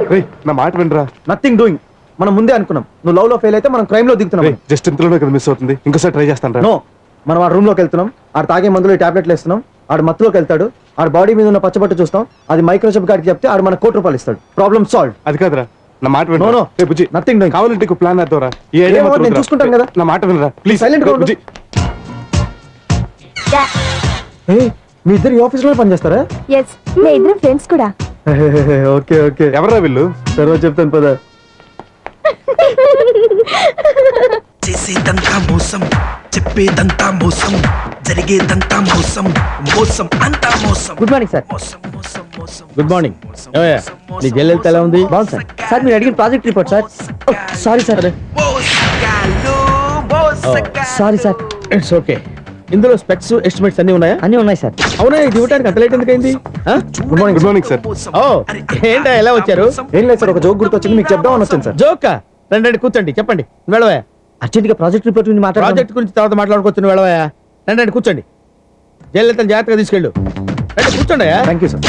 రేయ్ నా మాట వినరా నథింగ్ డూయింగ్ మనం ముందే అనుకున్నాం నువ్వు లవ్ లో ఫెయిల్ అయితే మనం క్రైమ్ లో దిగుతున్నాం రేయ్ జస్ట్ ఇంతలోనే కదా మిస్ అవుతుంది ఇంకోసారి ట్రై చేస్తాను రా నో మనం ఆ రూమ్ లోకి వెళ్తున్నాం ఆడు తాగే మందులో టాబ్లెట్లు వేస్తున్నాం ఆడు మత్తులోకి వెళ్తాడు ఆడు బాడీ మీద ఉన్న పచ్చబట్టు చూస్తాం అది మైక్రోచిప్ గారికి చెప్తే ఆడు మన కోటి రూపాయలు ఇస్తాడు ప్రాబ్లమ్ సాల్వ్ అది కాదురా నా మాట No, no. వినరా రేయ్ బుజ్జి Nothing doing. కావాలంటే ఇంకో ప్లాన్ వేద్దాంరా ఈ ఐడియా ఏమో, మాత్రం నేను వద్దురా. చూసుకుంటాను కదా. నా మాట వినరా ప్లీజ్ Silent గా ఉండు. బుజ్జి ఏ మీ ఇద్దరు ఈ ఆఫీస్ లో పనిచేస్తారా ఎస్ మీ ఇద్దరు ఫ్రెండ్స్ కూడా ఓకే ఓకే ఎవరా వీళ్ళు తర్వాత చెప్తాను పదా చేసేదంతా మోసం చెప్పేదంతా మోసం జరిగేదంతా మోసం మోసం అంతా మోసం గుడ్ మార్నింగ్ సార్ మోసం మోసం మోసం గుడ్ మార్నింగ్ ఏమయ్యా నీ జల్లెలతో ఎలా ఉంది బాగుంది సార్ సార్ మీరు అడిగిన project report sir sorry sir మోసగాళ్ళు మోసగాళ్ళు సారీ సార్ ఇట్స్ ఓకే ఇందులో స్పెక్స్ ఎస్టిమేట్స్ అన్ని ఉన్నాయా అన్నీ ఉన్నాయి సార్ అవునా ఇది ఇవ్వడానికి అంత లేట్ ఎందుకైంది ఆ? Good morning good morning sir ఓ ఏంటా ఎలా వచ్చారు ఏం లేదు సార్ ఒక జోక్ గుర్తొచ్చింది మీకు చెప్దామని వచ్చాను సార్ జోకా రండి రండి కూర్చోండి చెప్పండి వెళ్ళవా అర్జెంట్ గా ప్రాజెక్ట్ రిపోర్ట్ గురించి మాట్లాడాలి ప్రాజెక్ట్ గురించి తర్వాత మాట్లాడుకోవచ్చు నువ్వు వెళ్ళవా రండి రండి కూర్చోండి జల్లెలతో జాగ్రత్తగా తీసుకెళ్ళు రండి కూర్చోండి థ్యాంక్ యూ సార్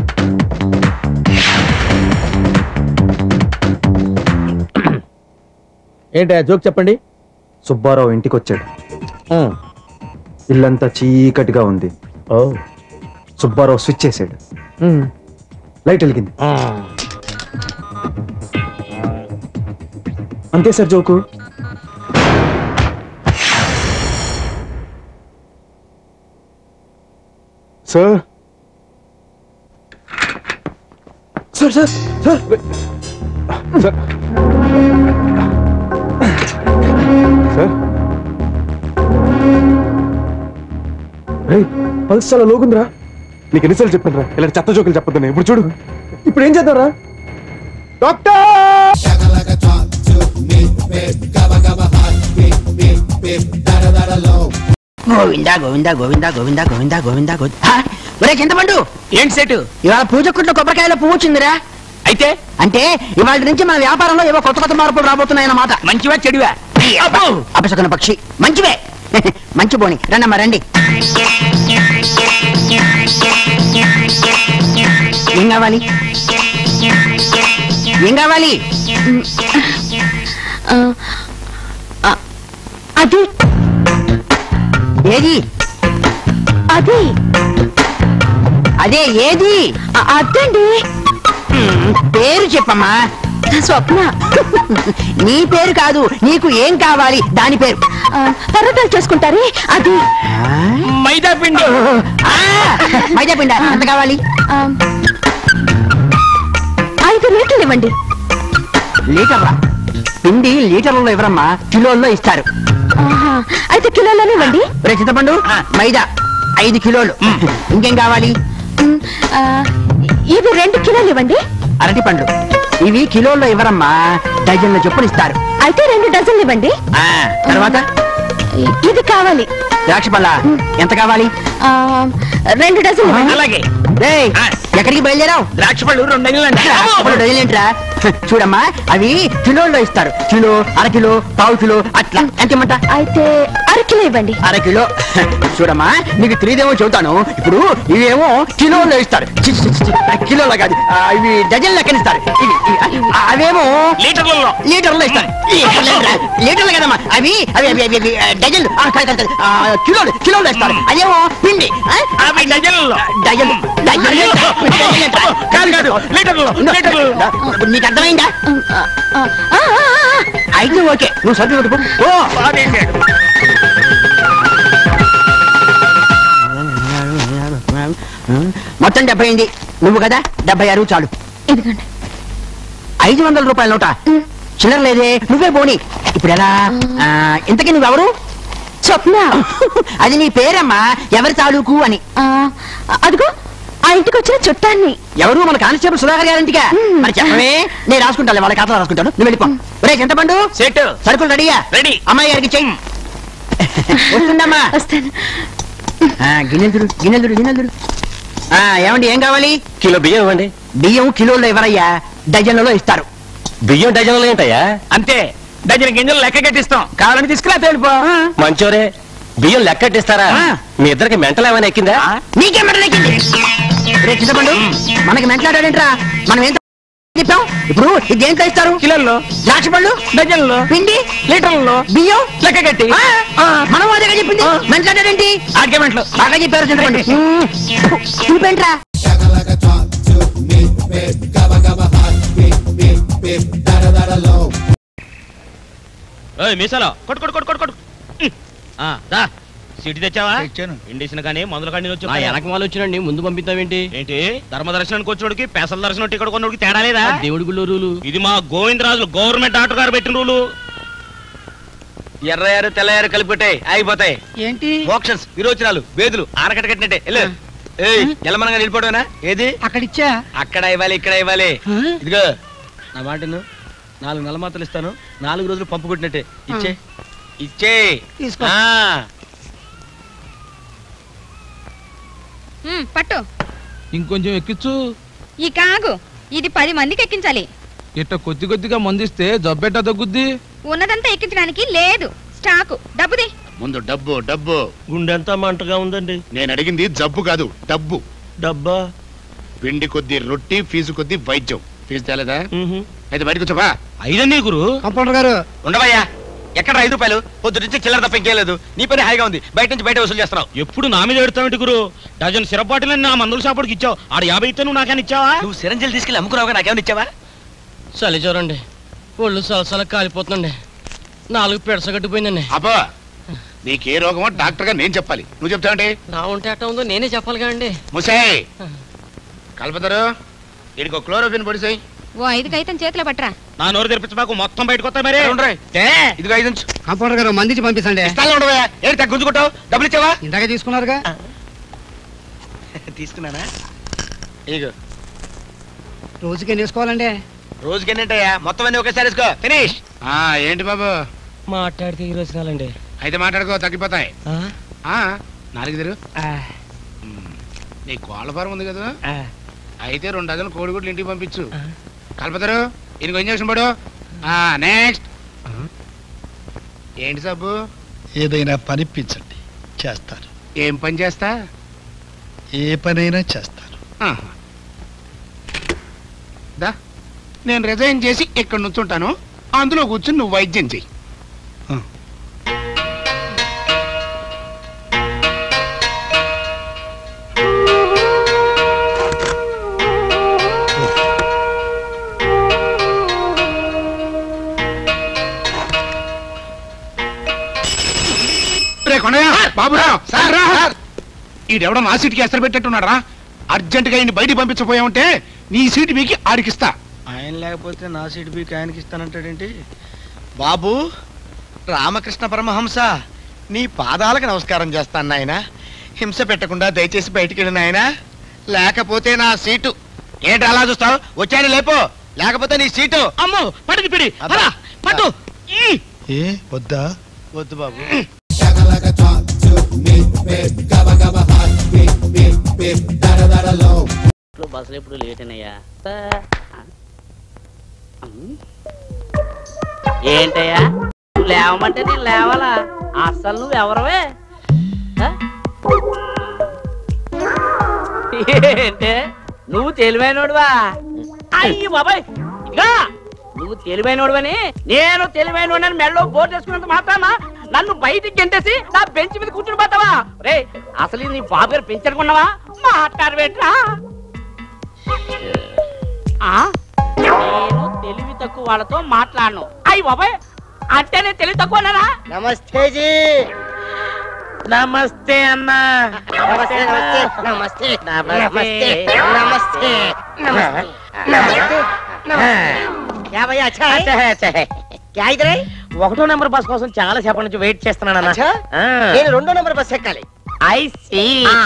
ఏంటా జోక్ చెప్పండి సుబ్బారావు ఇంటికి వచ్చాడు ఉమ్. ఇల్లంతా చీకటిగా ఉంది ఓ సుబ్బారావు స్విచ్ చేసాడు ఉమ్. లైట్ వెలిగింది ఉమ్. అంతే sir joke sir sir sir sir sir sir రే పల్స్ చాలా లోగుందిరా నీకు ఎన్నిసార్లు చెప్పాను రా ఇలాంటి చెత్త జోకులు చెప్పొద్దని ఇప్పుడు చూడు ఇప్పుడు ఏం చేద్దాంరా డాక్టర్ గోవిందా గోవిందా గోవిందా గోవిందా గోవిందా గోవిందా గోవిందా ఒరే చింతపండు ఏంటి సెటు ఇవాళ పూజ కుట్లో కొబ్బరికాయలో పువ్వు వచ్చిందిరా అయితే అంటే ఇవాళ నుంచి మన వ్యాపారంలో ఏవో కొత్త కొత్త మార్పులు రాబోతున్నాయన్నమాట మంచివా చెడువా అబ్బో! అపశకున పక్షి మంచివే మంచి బోని రండమ్మా రండి ఏం కావాలి ఏం కావాలి అది ఏది అది అదే ఏది అ- అదండి మ్, పేరు చెప్పమ్మా స్వప్న నీ పేరు కాదు నీకు ఏం కావాలి దాని పేరు ఆ, పర్వతాలు చేసుకుంటారే అది మైదా పిండి ఆ, మైదా పిండ ఎంత కావాలి ఆ, ఐదు లీటర్లు ఇవ్వండి లీటర్లా పిండి లీటర్లలో ఇవ్వరమ్మా కిలోల్లో ఇస్తారు ఆహా, అయితే కిలోలోనే ఇవ్వండి రే చింతపండు మైదా ఐదు కిలోలు ఇంకేం కావాలి ఉమ్, ఆ, ఇవి రెండు కిలోలు ఇవ్వండి అరటి పండ్లు ఇవి కిలోల్లో ఇవ్వరమ్మా డజన్ల చొప్పున ఇస్తారు అయితే రెండు డజన్లు ఇవ్వండి ఆ, తర్వాత ఇ- ఇది కావాలి ద్రాక్ష పళ్ళ ఎంత కావాలి ఆ, రెండు డజన్లు ఇవ్వండి అలాగే రేయ్, ఎక్కడికి బయలుదేరావు ద్రాక్ష పళ్ళు రెండు నెలలు అండి ద్రాక్ష పళ్ళు డజన్లు ఏంట్రా చూడమ్మా అవి కిలోల్లో ఇస్తారు కిలో అర కిలో పావు కిలో అట్లా ఎంత ఇమ్మంట అయితే అర కిలో ఇవ్వండి అర కిలో చూడమ్మా నీకు తెలియదేమో చెబుతాను ఇప్పుడు ఇవేమో కిలోలో ఇస్తారు చి, చి, చి, చి, కిలోలో కాదు ఆ, ఇవి డజన్ లెక్కన ఇస్తారు ఇవి, ఇవి, ఆ, అవేమో లీటర్లలో లీటర్లో ఇస్తారు లీటర్లు ఏంట్రా? లీటర్లు కదమ్మా అవి అవి అవి అవి అవి, ఆ, డజన్లు ఆ, కాదు, కాదు, కాదు, ఆ, కిలోలు కిలోలో ఇస్తారు అదేమో పిండి ఆ? అవి డజన్లలో డజన్ డజన్ ఏంట్రా? డజన్ ఏంట్రా? కాదు కాదు లీటర్లలో లీటర్లలో నీకు అర్థమైందా ఆ, ఆ, ఆ, ఆ, ఆ. అయితే ఓకే నువ్వు సరుకులు కొట్టుకో ఓ అదేంటాడు మొత్తం డెబ్బై అయింది నువ్వు కదా డెబ్బై ఆరు చాలు ఇదిగోండి ఐదు వందల రూపాయల నోట చిల్లర లేదే నువ్వే పోని ఇప్పుడు ఎలా ఆ, ఇంతకీ నువ్వెవరు స్వప్న అది నీ పేరమ్మా ఎవరి తాలూకు అని ఆ, అదిగో ఆ ఇంటికి వచ్చిన చుట్టాన్ని ఎవరు మన కానిస్టేబుల్ సుధాకర్ గారింటిగా మరి చెప్పవే నేను రాసుకుంటాను వాళ్ళ ఖాతాలో రాసుకుంటాను నువ్వు వెళ్ళిపో ఒరే చింతపండు సెట్ సరుకులు రెడీయా రెడీ. అమ్మాయి గారికి చెయ్యి వస్తుందమ్మా వస్తాను ఆ, గిన్నెలుదురు గిన్నెలుదురు గిన్నెలుదురు ఆ, ఏమండి ఏం కావాలి కిలో బియ్యం ఇవ్వండి బియ్యం కిలోలో ఎవరయ్యా డజన్లలో ఇస్తారు బియ్యం డజన్లు ఏంటయ్యా అంతే డజన్ గింజలు లెక్క కట్టిస్తాం కావాలని తీసుకురా తేలిపో మంచోరే బియ్యం లెక్కట్టిస్తారా ఆ. మీ ఇద్దరికి మెంటలు ఏమైనా ఎక్కిందా నీకేం మెడలెక్కింది రే చింతపండు మనకి మెంట్లాడాడేంట్రా మనం ఏం చెప్పాం ఇప్పుడు ఇది దేంట్లో ఇస్తారు కిలోల్లో ద్రాక్ష పళ్ళు డజన్లో పిండి లీటర్లలో బియ్యం లెక్క కట్టి ఆ, మనం అదే చెప్పింది మంచి ఆర్గ్యుమెంట్లు బాగా చెప్పారు చింతపండు చూపేంట్రా మీసాలో కొట్టు కొట్టు కొట్టు కొట్టు కొట్టు ఆ, దా సీటు తెచ్చావా ఇండిసిన కానీ మందుల కానీ వచ్చి వెనక వాళ్ళు వచ్చినండి ముందు పంపిస్తావేంటి ఏంటి ధర్మ దర్శనానికి వచ్చినోడికి పెసల దర్శనం టికెట్ కొన్నోడికి తేడా లేదా దేవుడి గుళ్ళు రూలు ఇది మా గోవిందరాజులు గవర్నమెంట్ డాక్టర్ గారు పెట్టిన రూలు ఎర్రయారు తెల్లయారు కలిపిపెట్టాయి ఆగిపోతాయి ఏంటి మోక్షన్స్ విరోచనాలు వేదులు ఆనకట్ట కట్టినట్టే వెళ్ళు ఏయ్ ఎల్లమనగా నిలిపోవడమేనా ఏది అక్కడిచ్చా అక్కడ ఇవ్వాలి ఇక్కడ ఇవ్వాలి ఇదిగో నా మాటను నాలుగు నెల మాత్రలు ఇస్తాను నాలుగు రోజులు పంపు కొట్టినట్టే ఇచ్చే ఇచ్చే తీసుకో. ఆ. ఉమ్, పట్టు ఇంకొంచెం ఎక్కిచ్చు ఈ కాగు ఇది పది మందికి ఎక్కించాలి ఇట్ట కొద్ది కొద్దిగా మందిస్తే జబ్బెట్ట తగ్గుద్ది ఉన్నదంతా ఎక్కించడానికి లేదు స్టాకు డబ్బుది ముందు డబ్బు డబ్బు గుండెంతా మంటగా ఉందండి నేను అడిగింది జబ్బు కాదు డబ్బు డబ్బా పిండి కొద్ది రొట్టి ఫీజు కొద్ది వైద్యం ఫీజు తేలేదా అయితే బయటకు వచ్చావా ఐదన్నీ గురు కంపౌండర్ గారు ఉండవయ్యా ఎక్కడ ఐదు రూపాయలు పొద్దు నుంచి చిల్లర తప్ప ఇంకేం లేదు నీ పని హాయిగా ఉంది బయట నుంచి బయట వసూలు చేస్తున్నావు ఎప్పుడు నా మీద ఎడతావేంటి గురు డజన్ సిరపాటిలని నా మందుల షాపుడికి ఇచ్చావు ఆడు యాభై ఇస్తే నువ్వు నాకేనా ఇచ్చావా నువ్వు సిరంజీలు తీసుకెళ్ళి అమ్ముకురావుగా నాకేమైనా ఇచ్చావా చలి చూడండి ఒళ్ళు సలసల కాలిపోతుందండి నాలుగు పెడస కట్టిపోయిందండి అబ్బా నీకే రోగమో డాక్టర్ గా నేను చెప్పాలి నువ్వు చెప్తావంటే నా ఉంటే అట్ట ఉందో నేనే చెప్పాలి కదండి ముసాయ్ కలపతారు వీడికి క్లోరోఫిన్ పొడిసాయి ఓ ఐదు కైతం చేతిలో పట్టరా నా నోరు తెరిపించబాకు మొత్తం బయటకు వస్తాయి మరి ఇదిగో ఐదు ఉంచు. కంపౌండర్ గారు మందించి పంపిస్తండి ఇస్తాను ఉండవయ్యా ఏంటి తగ్గ గుంజుకుంటావు డబ్బులు ఇచ్చావా ఇందాక తీసుకున్నారుగా తీసుకున్నానా ఇదిగో రోజుకి ఎన్ని వేసుకోవాలండి రోజుకి ఎన్నింటయ్యా మొత్తం అన్ని ఒకేసారి వేసుకో ఫినిష్ ఆ ఏంటి బాబు మాట్లాడితే ఈ రోజునాలండి అయితే మాట్లాడుకో తగ్గిపోతాయి ఆ నాలుగు తెరు నీ కోళ్ళ ఫారం ఉంది కదా అయితే రెండు డజన్లు కోడిగుడ్లు ఇంటికి పంపించు కలపతారు ఇంకో ఇంజక్షన్ పడు నెక్స్ట్ ఏంటి సబ్బు ఏదైనా పనిపించండి చేస్తారు ఏం పని చేస్తా ఏ పనైనా చేస్తారు ఆహా. దా నేను రిజైన్ చేసి ఇక్కడ నుంచుంటాను అందులో కూర్చుని నువ్వు వైద్యం చెయ్యి రే కొండయ్య, బాబురావు, రా. ఈడెవడో నా సీటుకి ఎసరు పెట్టేట్టున్నాడు రా అర్జెంట్ గా ఈయన బయటికి పంపించపోయావంటే నీ సీటు మీకు ఆడికిస్తా ఆయన లేకపోతే నా సీటు బీక్ ఆయనకి ఇస్తానంటాడేంటి బాబు రామకృష్ణ పరమహంస నీ పాదాలకు నమస్కారం చేస్తాను నాయన హింస పెట్టకుండా దయచేసి బయటికి వెళ్ళి నాయన లేకపోతే నా సీటు ఏంటి అలా చూస్తావు వచ్చాను లేపో లేకపోతే నీ సీటు అమ్మో పట్టుకు పిడి అలా పట్టు ఏ వద్దా వద్దు బాబు బస్సులు ఎప్పుడు లేట్ అయినాయా ఏంటయ్యా నువ్వు లేవమంటే నేను లేవాలా అస్సలు నువ్వు ఎవరవే ఆ? ఏంటే నువ్వు తెలివైనోడువా అయ్యి బాబాయ్ ఇదిగా నువ్వు తెలివైనోడువని నేను తెలివైనోడని మెళ్ళో బోర్డు వేసుకున్నంత మాత్రాన నన్ను బయటికి గెంటేసి నా బెంచ్ మీద కూర్చుని పోతావా రే అసలు ఇది నీ బాబు గారు పెంచనుకున్నావా మాట్లాడబెట్రా ఆ? నేను తెలివి తక్కువ వాళ్ళతో మాట్లాడను అయ్యి బాబాయ్ అంటే నేను తెలివి తక్కువనా నమస్తే జీ నమస్తే అన్నా నమస్తే నమస్తే నమస్తే నమస్తే నమస్తే నమస్తే क्या भैया अच्छा है अच्छा है अच्छा है क्या इधर है ఒకటో నెంబర్ బస్ కోసం చాలా సేపటి నుంచి వెయిట్ చేస్తున్నాను అన్న अच्छा నేను రెండో నెంబర్ బస్ ఎక్కాలి ఐ సీ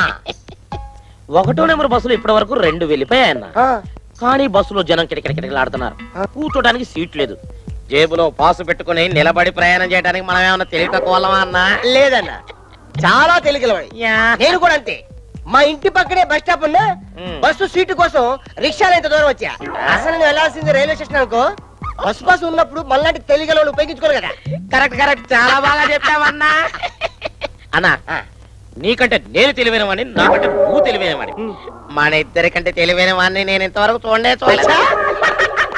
ఒకటో నెంబర్ బస్సులో ఇప్పటి వరకు రెండు వెళ్ళిపోయాయన్న ఆ, కానీ బస్సులో జనం కిటకిటకిటలాడుతున్నారు కూర్చోడానికి సీట్ లేదు జేబులో పాసు పెట్టుకుని నిలబడి ప్రయాణం చేయడానికి మనం ఏమన్నా తెలివి తక్కువ వాళ్ళమా అన్నా లేదన్న చాలా తెలియగలవాడి యా. నేను కూడా అంతే మా ఇంటి పక్కనే బస్ స్టాప్ ఉన్నా మ్. బస్సు సీటు కోసం రిక్షాలో ఇంత దూరం వచ్చా అసలు నేను వెళ్ళాల్సింది రైల్వే స్టేషన్ అనుకో బస్ పాస్ ఉన్నప్పుడు మళ్ళాంటి తెలియగలవాళ్ళు ఉపయోగించుకోరు కదా కరెక్ట్ కరెక్ట్ చాలా బాగా చెప్పావన్నా అన్నా నీకంటే నేను తెలివైన వాడిని నాకంటే నువ్వు తెలివైన వాడిని మన ఇద్దరి కంటే తెలివైన వాడిని నేను ఇంతవరకు చూడలే చూడలే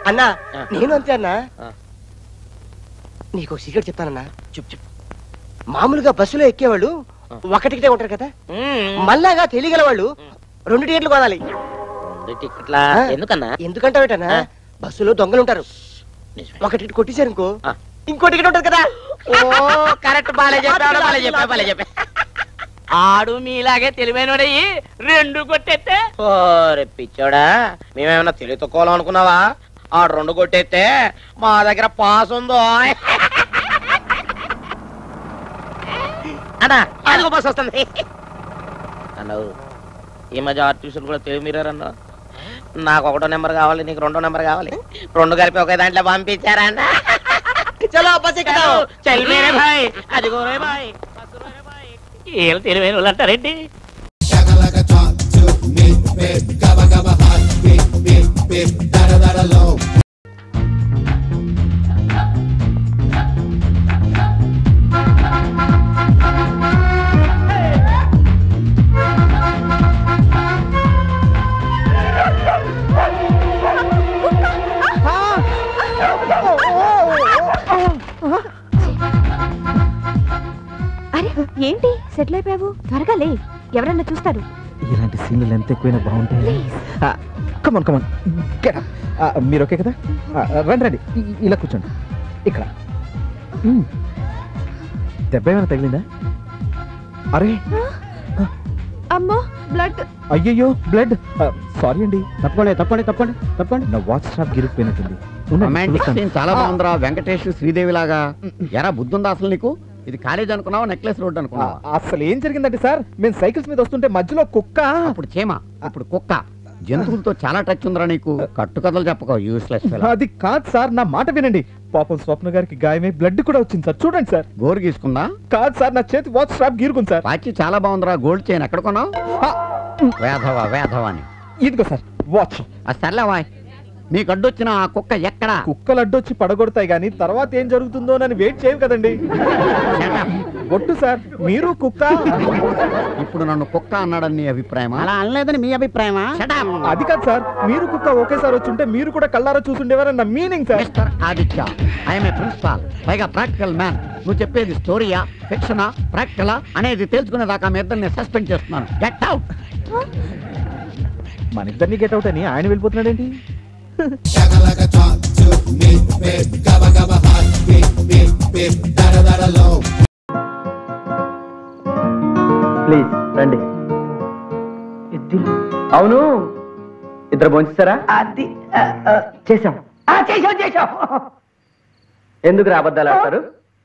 అన్నా నేను అంతే అన్నా నీకు సీక్రెట్ చెప్తానన్నా చెప్పు చెప్పు మామూలుగా బస్సులో ఎక్కేవాళ్ళు ఒక టికెటే ఉంటారు కదా మళ్ళాగా తెలియగల వాళ్ళు రెండు టికెట్లు కొనాలి రెండు టికెట్లా ఆ. ఎందుకన్నా ఎందుకంటావేటన్నా ఆ. బస్సులో దొంగలు ఉంటారు నిజమే. ఒక టికెట్ కొట్టేశారు ఇంకో ఆ. ఇంకో టికెట్ ఉంటుంది కదా ఓ కరెక్ట్ బాలే చెప్పాడు బాలే చెప్పా బాలే చెప్పా ఆడు మీలాగే తెలివైనడయ్యి రెండు కొట్టేస్తే ఓరే పిచ్చోడా మేమేమన్నా తెలివి తక్కువ అనుకున్నావా ఆ రెండు కొట్టేస్తే మా దగ్గర పాస్ ఉందో అన్నా అదిగో బస్ వస్తుంది అన్నావు ఈ మధ్య ఆర్టిఫిషియల్ కూడా తెలివి మీరారన్నా నాకు ఒకటో నెంబర్ కావాలి నీకు రెండో నెంబర్ కావాలి రెండు కలిపి ఒకే దాంట్లో పంపించారా అన్న చలో బస్ ఎక్కుదాం చల్ మేరే భాయ్ అదిగో రే భాయ్ ఏం తెలివైన వాళ్ళు అంటారేంటి అరే ఏంటి సెటిల్ అయిపోయావు త్వరగా లే ఎవరన్నా చూస్తారు ఇలాంటి సీన్లు ఎంత ఎక్కువైనా బాగుంటాయి కమన్ కమన్ మీరు ఓకే కదా ఆ, రండి రండి ఇ- ఇలా కూర్చోండి ఇక్కడ మ్మ్. దెబ్బ ఏమైనా తగిలిందా అరే అమ్మో బ్లడ్ అయ్యయ్యో బ్లడ్ సారీ అండి తప్పండి తప్పండి తప్పండి తప్పండి నా వాచ్ స్ట్రాప్ గిరిగిపోయినట్టుంది ఉండండి, రొమాంటిక్ చూస్తాను. సీన్ చాలా బాగుందిరా వెంకటేష్ శ్రీదేవి లాగా ఎరా బుద్ధుందా అసలు నీకు ఇది కాలేజ్ అనుకున్నావా నెక్లెస్ రోడ్ ఆ, అనుకున్నావా అసలు ఏం జరిగిందంటే సార్ మేము సైకిల్స్ మీద వస్తుంటే మధ్యలో కుక్క అప్పుడు చీమ ఇప్పుడు కుక్క జంతువులతో చాలా టచ్ ఉందిరా నీకు కట్టు కథలు చెప్పకో యూస్లెస్ అది కాదు సార్ నా మాట వినండి పాపం స్వప్న గారికి గాయమై బ్లడ్ కూడా వచ్చింది సార్ చూడండి సార్ గోరు గీసుకుందా కాదు సార్ నా చేతి వాచ్ స్ట్రాప్ గీరుకుంది సార్ వాచి చాలా బాగుందిరా గోల్డ్ చైన్ ఎక్కడ కొన్నావు ఆ, వేధవ వేధవ అని ఇదిగో సార్ వాచ్ ఆ సర్లేవా నీకు అడ్డొచ్చిన ఆ కుక్క ఎక్కడా కుక్కలు అడ్డొచ్చి పడగొడతాయి కానీ తర్వాత ఏం జరుగుతుందో అని వెయిట్ చేయం కదండి Shut up. ఒట్టు సార్ మీరు కుక్క ఇప్పుడు నన్ను కుక్క అన్నాడని నీ అభిప్రాయమా అలా అనలేదని మీ అభిప్రాయమా Shut up. అది కాదు సార్ మీరు కుక్క ఒకేసారి వచ్చుంటే మీరు కూడా కళ్ళారా చూసుండేవారన్న meaning sir mister Aditya I'm a principal పైగా ప్రాక్టికల్ మ్యాన్ నువ్వు చెప్పేది స్టోరీయా ఫిక్షనా ప్రాక్టికలా అనేది తెలుసుకునేదాకా మీ ఇద్దరిని సస్పెండ్ చేస్తున్నాను గెట్ అవుట్ మన ఇద్దరిని గెట్ అవుట్ అని ఆయన వెళ్ళిపోతున్నాడేంటి ప్లీజ్ రండి అవును ఇద్దరు భోంచేస్తారా అది చేశాం చేసావు చేసావు ఎందుకు రా అబద్ధాలు ఆడతారు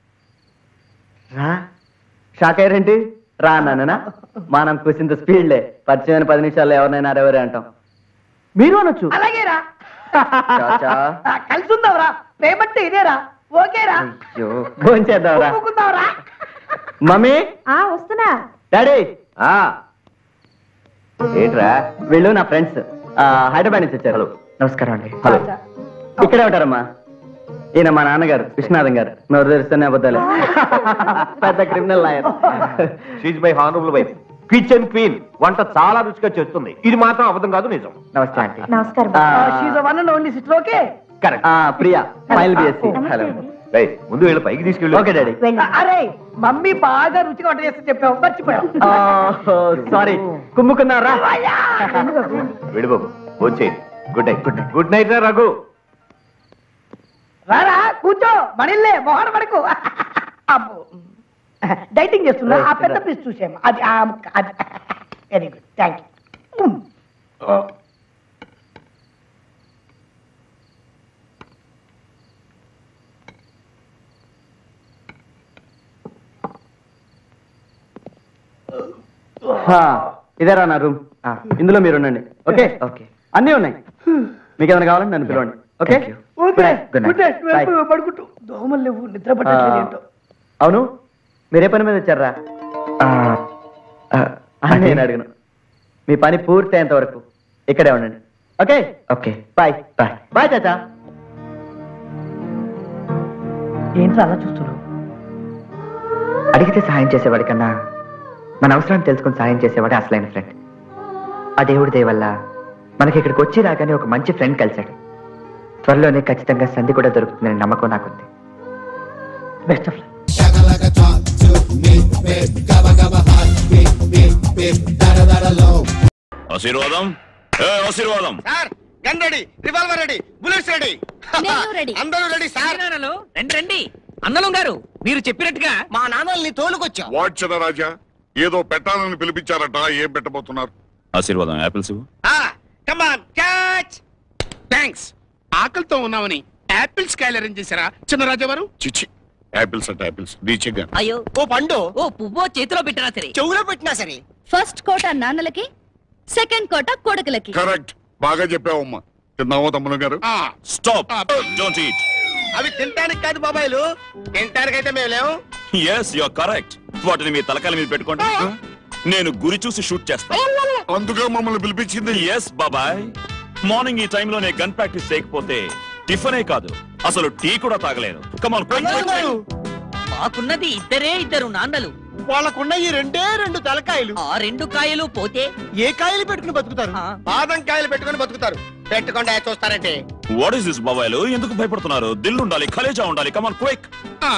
రా షాక్ అయ్యారేంటి రా నాన్న మనం కూసింత స్పీడ్లే పరిచయమైన పది నిమిషాల్లో ఎవరినైనా అరెవరే అంటాం మీరు అనొచ్చు అలాగేరా చాచా. ఆ, కలిసి ఉందావురా పేమెంట్ ఇదేరా ఓకేరా అయ్యో భోంచేద్దాంరా ఒప్పుకుందావురా మమ్మీ ఆ వస్తున్నా డాడీ ఆ ఏంట్రా వీళ్ళు నా ఫ్రెండ్స్ హైదరాబాద్ నుంచి వచ్చారు హలో నమస్కారం అండి హలో ఇక్కడే ఉంటారమ్మా ఈయన మా నాన్నగారు విశ్వనాథం గారు నోరు తెరిస్తేనే అబద్ధాలే పెద్ద criminal lawyer she's my honourable wife kitchen queen వంట చాలా రుచిగా చేస్తుంది ఇది మాత్రం అబద్ధం కాదు నిజం నమస్తే ఆంటీ నమస్కారం she's one and only sister okay correct Priya file BSc hello ముందు వీళ్ళు పైకి తీసుకెళ్ళి ఓకే డాడీ అరే మమ్మీ బాగా రుచిగా వంట చేస్తే చెప్పావు మర్చిపోయావు సారీ కుమ్ముకున్నారా విడు బాబు వచ్చేయండి good night good night good night రా రఘు రారా కూర్చో మనిల్లే మొహన పడకు అబ్బో డైటింగ్ చేస్తున్నా ఆ పెద్ద పీస్ చూసాము అది ఆ ముక్క అది వెరీ గుడ్ థ్యాంక్ యూ ఇదేరా నా రూమ్ ఇందులో మీరు ఉండండి ఓకే ఓకే అన్నీ ఉన్నాయి మీకు ఏమైనా కావాలంటే నన్ను పిలవండి okay okay Good night. Good night Bye. పడుకుంటూ దోమలు లేవు నిద్ర పట్టట్లేదు ఏంటో అవును మీరే పని మీద వచ్చారా నేను అడిగిన మీ పని పూర్తి అయ్యేంత వరకు ఇక్కడే ఉండండి okay okay bye bye bye చాచా ఏంట్రా అలా చూస్తున్నావు అడిగితే సహాయం చేసేవాడి కన్నా మన అవసరాన్ని తెలుసుకొని సహాయం చేసేవాడే అసలైన ఫ్రెండ్ ఆ దేవుడి దయ వల్ల మనకి ఇక్కడికి వచ్చి రాగానే ఒక మంచి ఫ్రెండ్ కలిశాడు త్వరలోనే ఖచ్చితంగా సంధి కూడా దొరుకుతుందని నమ్మకం నాకుంది బెస్ట్ ఆఫ్ ఆశీర్వాదం ఏ ఆశీర్వాదం sir gun ready revolver ready bullets ready ready అందరూ రెడీ సార్ రండి రండి అన్నలం గారు మీరు చెప్పినట్టుగా మా నాన్నల్ని తోలుకొచ్చా వాచన రాజా ఏదో పెట్టాలని పిలిపించారట ఏం పెట్టబోతున్నారు ఆశీర్వాదం యాపిల్స్ ఇవ్వు. కమాన్ క్యాచ్ థ్యాంక్స్ ఆకలితో ఉన్నామని యాపిల్స్ కాయలు అరేంజ్ చేశారా చిన్న రాజావారు చిచ్చి యాపిల్స్ అంటే యాపిల్స్ రీచెక్ అయ్యో ఓ పండు ఓ పువ్వో చేతిలో పెట్టినా సరే చెవులో పెట్టినా సరే ఫస్ట్ కోట నాన్నలకి సెకండ్ కోట కొడుకులకి కరెక్ట్ బాగా చెప్పావమ్మా తిన్నావా తమ్ముడు గారు స్టాప్ డోంట్ ఈట్ అవి తినడానికి కాదు బాబాయిలు తినటానికైతే మేము లేవు ఎస్ యు ఆర్ కరెక్ట్ వాటిని మీ తలకాల మీద పెట్టుకోండి నేను గురి చూసి షూట్ చేస్తాను అందుకే మమ్మల్ని పిలిపించింది ఎస్ బాబాయ్ మార్నింగ్ ఈ టైంలో నేను గన్ ప్రాక్టీస్ చేయకపోతే టిఫనే కాదు అసలు టీ కూడా తాగలేను కమాన్ మాకున్నది ఇద్దరే ఇద్దరు నాన్నలు వాళ్ళకున్న ఈ రెండే రెండు తలకాయలు ఆ రెండు కాయలు పోతే ఏ కాయలు పెట్టుకుని బతుకుతారు బాదం కాయలు పెట్టుకుని బతుకుతారు పెట్టుకుండా చూస్తారంటే వాట్ ఇస్ దిస్ బాబాయ్లు ఎందుకు భయపడుతున్నారు దిల్ ఉండాలి కలేజా ఉండాలి come on quick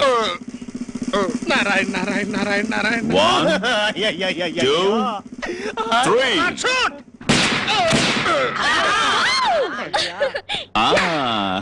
Narayana Narayana Narayana Narayana One, two, three. Ah.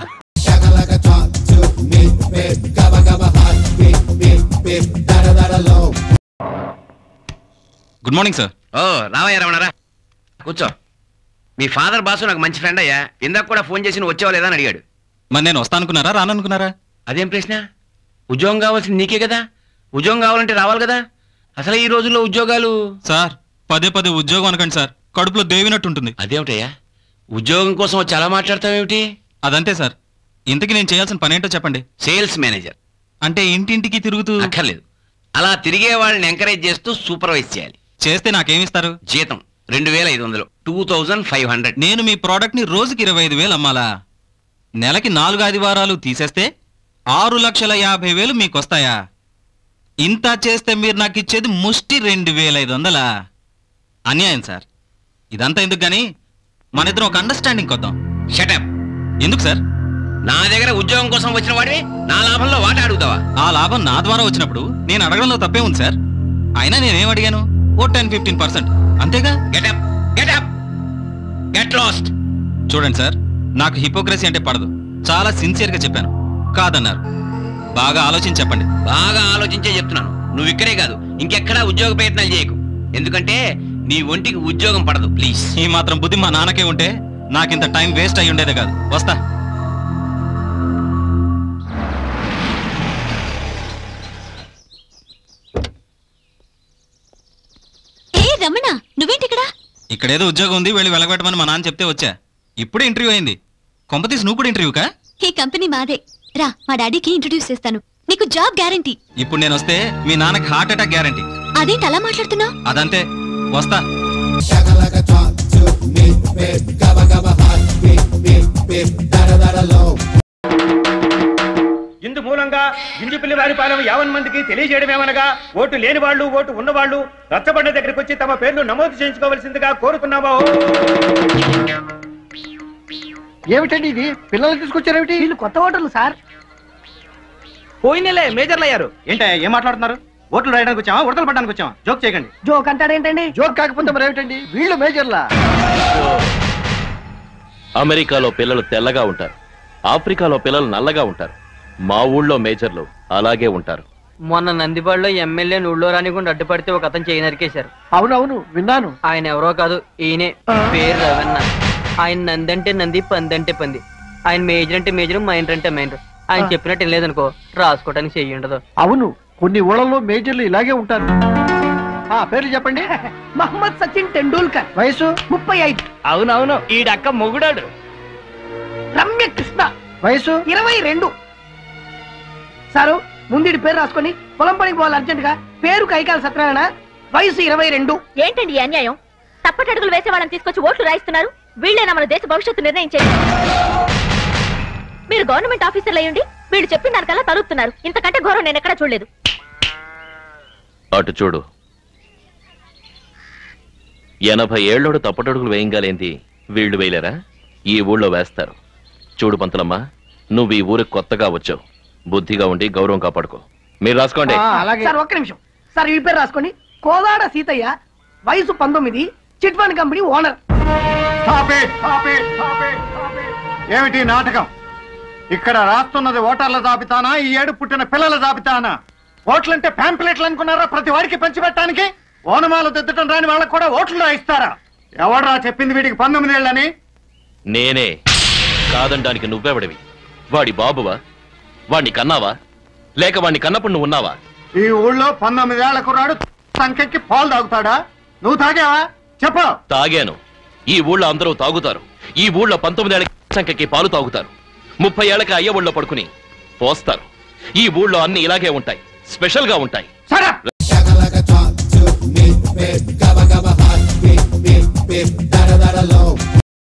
Good morning sir ఓ రావయ్య రమణరా కూర్చో మీ ఫాదర్ బాసు నాకు మంచి ఫ్రెండ్ అయ్యా ఇందాక కూడా ఫోన్ చేసి నువ్వు వచ్చావా లేదా అని అడిగాడు మరి నేను వస్తానుకున్నారా రాననుకున్నారా అదేం ప్రశ్న ఉద్యోగం కావాల్సింది నీకే కదా ఉద్యోగం కావాలంటే రావాలి కదా అసలు ఈ రోజుల్లో ఉద్యోగాలు సార్ పదే పదే ఉద్యోగం అనకండి సార్ కడుపులో దేవినట్టు ఉంటుంది అదేమిటయ్యా ఉద్యోగం కోసం వచ్చి అలా మాట్లాడతావేమిటి అదంతే సార్ ఇంతకీ నేను చేయాల్సిన పని ఏంటో చెప్పండి సేల్స్ మేనేజర్ అంటే ఇంటింటికి తిరుగుతూ అక్కర్లేదు అలా తిరిగే వాళ్ళని ఎంకరేజ్ చేస్తూ సూపర్వైజ్ చేయాలి చేస్తే నాకేమిస్తారు జీతం రెండు వేల ఐదు వందలు టూ థౌజండ్ ఫైవ్ హండ్రెడ్ నేను మీ ప్రోడక్ట్ ని రోజుకి ఇరవై ఐదు వేలు అమ్మాలా నెలకి నాలుగు ఆదివారాలు తీసేస్తే ఆరు లక్షల యాభై వేలు మీకు వస్తాయా ఇంత చేస్తే మీరు నాకు ఇచ్చేది ముష్టి రెండు వేల ఐదు వందలా అన్యాయం సార్ ఇదంతా ఎందుకు గాని మన ఇద్దరం ఒక అండర్స్టాండింగ్ కొద్దాం షటప్ ఎందుకు సార్ నా దగ్గర ఉద్యోగం కోసం వచ్చిన వాడివి నా లాభంలో వాటా అడుగుతావా ఆ లాభం నా ద్వారా వచ్చినప్పుడు నేను అడగడంలో తప్పే ఉంది సార్ అయినా నేనేం అడిగాను ఓ టెన్ ఫిఫ్టీన్ పర్సెంట్ అంతేగా గెటప్ గెటప్ గెట్ లాస్ట్ చూడండి సార్ నాకు హిపోక్రసీ అంటే పడదు చాలా సిన్సియర్గా చెప్పాను కాదన్నారు బాగా ఆలోచించి చెప్పండి బాగా ఆలోచించే చెప్తున్నాను నువ్వు ఇక్కడే కాదు ఇంకెక్కడా ఉద్యోగ ప్రయత్నాలు చేయకు ఎందుకంటే నీ ఒంటికి ఉద్యోగం పడదు ప్లీజ్ ఈ మాత్రం బుద్ధి మా నాన్నకే ఉంటే నాకింత టైం వేస్ట్ అయి ఉండేదే కాదు వస్తా ఏ రమణ నువ్వేంటి ఇక్కడ ఇక్కడేదో ఉద్యోగం ఉంది వెళ్ళి వెళ్ళగొట్టమని మా నాన్న చెప్తే వచ్చా ఇప్పుడే ఇంటర్వ్యూ అయింది కొంపతీసి నువ్వు కూడా ఇంటర్వ్యూకా ఈ కంపెనీ మాదే రా మా డాడీకి ఇంట్రొడ్యూస్ చేస్తాను నీకు జాబ్ గ్యారంటీ ఇప్పుడు నేను వస్తే మీ నాన్నకి హార్ట్ అటాక్ గ్యారంటీ అదేంటి అలా మాట్లాడుతున్నావు అదంతే వస్తా ఇందు మూలంగా గింజుపిల్లి వారి పాలెం యావన్ మందికి తెలియజేయడమేమనగా ఓటు లేని వాళ్ళు ఓటు ఉన్నవాళ్ళు రచ్చబండ దగ్గరికి వచ్చి తమ పేర్లు నమోదు చేయించుకోవాల్సిందిగా కోరుతున్నామా ఏమిటండి ఇది పిల్లలు తీసుకొచ్చారేమిటి వీళ్ళు కొత్త ఓటర్లు సార్ పోయిన నెలే మేజర్లు అయ్యారు ఏంటే ఏం మాట్లాడుతున్నారు ఓట్లు రాయడానికి వచ్చామా ఉడతలు పడడానికి వచ్చామా జోక్ చేయకండి జోక్ అంటారేంటండి జోక్ కాకపోతే మరి ఏమిటండి వీళ్ళు మేజర్లా అమెరికాలో పిల్లలు తెల్లగా ఉంటారు ఆఫ్రికాలో పిల్లలు నల్లగా ఉంటారు మా ఊళ్ళో మేజర్లు అలాగే ఉంటారు మొన్న నందిపాడులో ఎమ్మెల్యే ఊళ్ళో రానికుండా అడ్డుపడితే ఒక అతను చేయి నరికేశారు అవునవును విన్నాను ఆయన ఎవరో కాదు ఈయనే పేరు రవణ ఆయన నంది అంటే నంది పంది అంటే పంది ఆయన మేజర్ అంటే మేజర్ మైండర్ అంటే మైండర్ ఆయన ఆ. చెప్పినట్టు ఏం లేదనుకో రాసుకోవడానికి చెయ్యి ఉండదు అవును కొన్ని ఊళ్ళలో మేజర్లు ఇలాగే ఉంటారు ఆ పేర్లు చెప్పండి మహమ్మద్ సచిన్ టెండూల్కర్ వయసు ముప్పై ఐదు అవునవును ఈడక్క మొగుడాడు రమ్య కృష్ణ వయసు ఇరవై రెండు సారు ముందు పేరు రాసుకొని పొలం పనికి పోవాలి అర్జెంట్ గా పేరు కైకాల సత్యనారాయణ వయసు ఇరవై రెండు ఏంటండి ఈ అన్యాయం తప్పటడుగులు వేసే వాళ్ళని తీసుకొచ్చి ఓట్లు రాయిస్తున్నారు వీళ్ళేనా మన దేశ భవిష్యత్తు నిర్ణయించేది మీరు గవర్నమెంట్ ఆఫీసర్లు అయ్యండి వీళ్ళు చెప్పిన దానికల్లా తలుపుతున్నారు ఇంతకంటే ఘోరం నేను ఎక్కడా చూడలేదు అటు చూడు ఎనభై ఏళ్ళోడు తప్పటడుగులు వేయంగాలేంది వీళ్ళు వేయలేరా ఈ ఊళ్ళో వేస్తారు చూడు పంతులమ్మ నువ్వు ఈ ఊరికి కొత్తగా వచ్చావు బుద్ధిగా ఉండి గౌరవం కాపాడుకో మీరు రాసుకోండి సార్ ఒక్క నిమిషం సార్ ఈ పేరు రాసుకోండి కోదాడ సీతయ్య వయసు పంతొమ్మిది చిట్ ఫండ్ కంపెనీ ఓనర్ ఏమిటి నాటకం ఇక్కడ రాస్తున్నది ఓటర్ల జాబితానా ఈ ఏడు పుట్టిన పిల్లల జాబితానా ఓట్లంటే ప్యాంప్లెట్లు అనుకున్నారా ప్రతి వాడికి పంచిపెట్టడానికి ఓనమాలు దిద్దటం రాని వాళ్ళకు కూడా ఓట్లు రాయిస్తారా ఎవడరా చెప్పింది వీడికి పంతొమ్మిది ఏళ్ళని నేనే కాదనడానికి నువ్వెవడివి వాడి బాబువా వాణ్ణి కన్నావా లేక వాణ్ణి కన్నప్పుడు నువ్వు ఉన్నావా ఈ ఊళ్ళో పంతొమ్మిది ఏళ్ల కుర్రాడు సంఖ్యకి పాలు తాగుతాడా నువ్వు తాగావా చెప్పు తాగాను ఈ ఊళ్ళో అందరూ తాగుతారు ఈ ఊళ్ళో పంతొమ్మిదేళ్ల సంఖ్యకి పాలు తాగుతారు ముప్పై ఏళ్ళకి అయ్య ఊళ్ళో పడుకుని పోస్తారు ఈ ఊళ్ళో అన్ని ఇలాగే ఉంటాయి స్పెషల్ గా ఉంటాయి